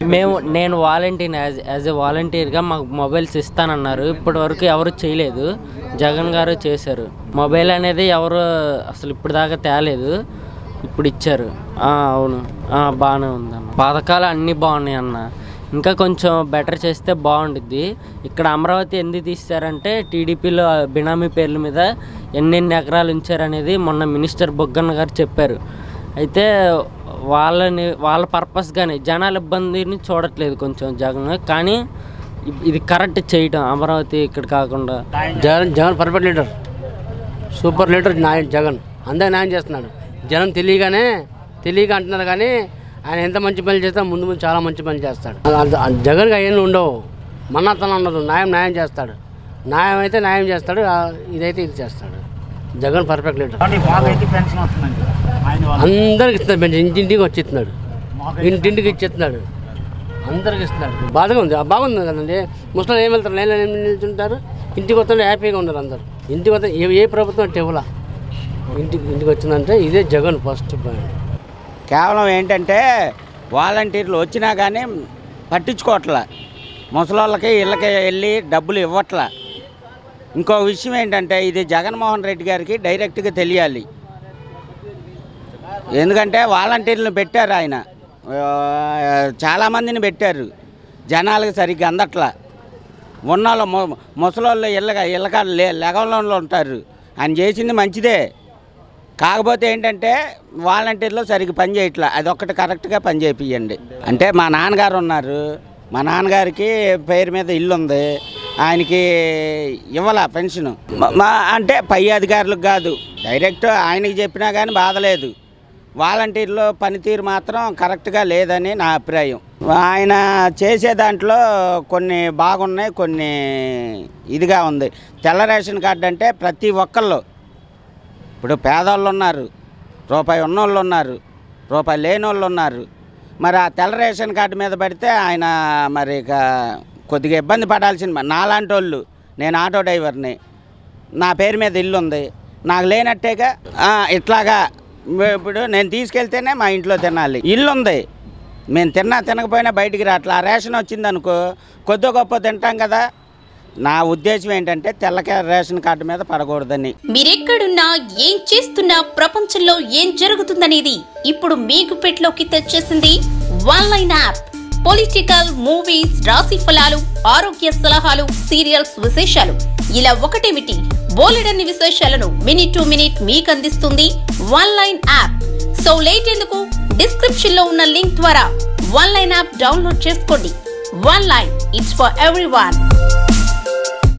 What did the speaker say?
మేము నేను volunteer as as a వాలంటీర్గా మాకు మొబైల్స్ ఇస్తానన్నారు ఇప్పటి వరకు ఎవరు చేయలేదు జగన్ గారు చేశారు మొబైల్ అనేది ఎవరు అసలు ఇప్పుడు దాకా తేలేదు ఇప్పుడు ఇచ్చారు ఆ, అవును ఆ, బాగానే ఉందన్న పథకాలు అన్నీ బాగున్నాయి అన్న ఇంకా కొంచెం బెటర్ చేస్తే బాగుండిద్ది ఇక్కడ అమరావతి ఎందుకు తీస్తారంటే టీడీపీలో బినామీ పేర్ల మీద ఎన్నెన్ని ఎకరాలు ఉంచారనేది మొన్న మినిస్టర్ బొగ్గన్న గారు చెప్పారు అయితే వాళ్ళని వాళ్ళ పర్పస్గానే జనాల ఇబ్బందిని చూడట్లేదు కొంచెం జగన్ కానీ ఇ- ఇది కరెక్ట్ చేయటం అమరావతి ఇక్కడ కాకుండా Jagan Jagan perfect leader super leader న్యాయం జగన్ అందరికి న్యాయం చేస్తున్నాడు జనం తెలియగానే తెలియక అంటున్నారు కానీ ఆయన ఎంత మంచి పనులు చేస్తా ముందు ముందు చాలా మంచి పనులు చేస్తాడు అంత- అంత- జగన్కి అవన్నీ ఉండవు మన్నతనం ఉండదు న్యాయం న్యాయం చేస్తాడు న్యాయం అయితే న్యాయం చేస్తాడు ఆ, ఇదైతే ఇది చేస్తాడు జగన్ పర్ఫెక్ట్ లీడర్ అందరికి ఇస్తున్నాడు పెన్షన్ ఇంటింటికి వచ్చి ఇస్తున్నాడు ఇంటింటికి ఇచ్చేస్తున్నాడు అందరికి ఇస్తున్నాడు బాధగా ఉంది ఆ బాగుంది కదండి ముసలి ఏం వెళ్తారు లైన్లో ఏం నిల్చుంటారు ఇంటికి వస్తుంటే హ్యాపీగా ఉన్నారు అందరు ఇంటికి వస్తే ఏ ఏ ప్రభుత్వం అంటే ఇవ్వలా ఇంటికి ఇంటికి వచ్చిందంటే ఇదే జగన్ ఫస్ట్ పాయింట్ కేవలం ఏంటంటే వాలంటీర్లు వచ్చినా కానీ పట్టించుకోవట్లే ముసలోళ్ళకి ఇళ్ళకి వెళ్ళి డబ్బులు ఇవ్వట్లే ఇంకో విషయం ఏంటంటే ఇది జగన్మోహన్ రెడ్డి గారికి డైరెక్ట్గా తెలియాలి ఎందుకంటే వాలంటీర్లను పెట్టారు ఆయన ఆ, చాలామందిని పెట్టారు జనాలకు సరిగ్గా అందట్లా ఉన్నోళ్ళు మొ- ముసలోళ్ళు ఇళ్ళగా ఇళ్ళగా లే లెగంలో ఉంటారు ఆయన చేసింది మంచిదే కాకపోతే ఏంటంటే వాలంటీర్లో సరిగ్గా పని చేయట్లా అదొక్కటి కరెక్ట్గా పని చేపియండి అంటే మా నాన్నగారు ఉన్నారు మా నాన్నగారికి పేరు మీద ఇల్లు ఉంది ఆయనకి ఇవ్వాల పెన్షన్ మ- మా అంటే పై అధికారులకు కాదు డైరెక్ట్ ఆయనకి చెప్పినా కానీ బాధలేదు వాలంటీర్లో పనితీరు మాత్రం కరెక్ట్గా లేదని నా అభిప్రాయం ఆయన చేసే దాంట్లో కొన్ని బాగున్నాయి కొన్ని ఇదిగా ఉంది తెల్ల రేషన్ కార్డు అంటే ప్రతి ఒక్కళ్ళు ఇప్పుడు పేదవాళ్ళు ఉన్నారు రూపాయి ఉన్నోళ్ళు ఉన్నారు రూపాయి లేని వాళ్ళు ఉన్నారు మరి ఆ తెల్ల రేషన్ కార్డు మీద పడితే ఆయన మరి ఇక కొద్దిగా ఇబ్బంది పడాల్సిన నాలాంటి వాళ్ళు నేను ఆటో డ్రైవర్ని నా పేరు మీద ఇల్లు ఉంది నాకు లేనట్టేగా ఆ, ఇట్లాగా ఇప్పుడు నేను తీసుకెళ్తేనే మా ఇంట్లో తినాలి ఇల్లు ఉంది మేము తిన్నా తినకపోయినా బయటికి రావట్లే ఆ రేషన్ వచ్చిందనుకో కొద్ది గొప్ప తింటాం కదా నా ఉద్దేశం ఏంటంటే తెల్లక రేషన్ కార్డు మీద పడకూడదని మీరెక్కడున్నా ఏం చేస్తున్నా ప్రపంచంలో ఏం జరుగుతుందనేది ఇప్పుడు మీకు పెట్లోకి తెచ్చేసింది one line app political movies రాశి ఫలాలు ఆరోగ్య సలహాలు సీరియల్స్ విశేషాలు ఇలా ఒకటేమిటి బోలెడన్ని విశేషాలను మినిట్ టు మినిట్ మీకు అందిస్తుంది one line app so late ఎందుకు డిస్క్రిప్షన్ లో ఉన్న లింక్ ద్వారా వన్ లైన్ యాప్ డౌన్లోడ్ చేసుకోండి one line it's for every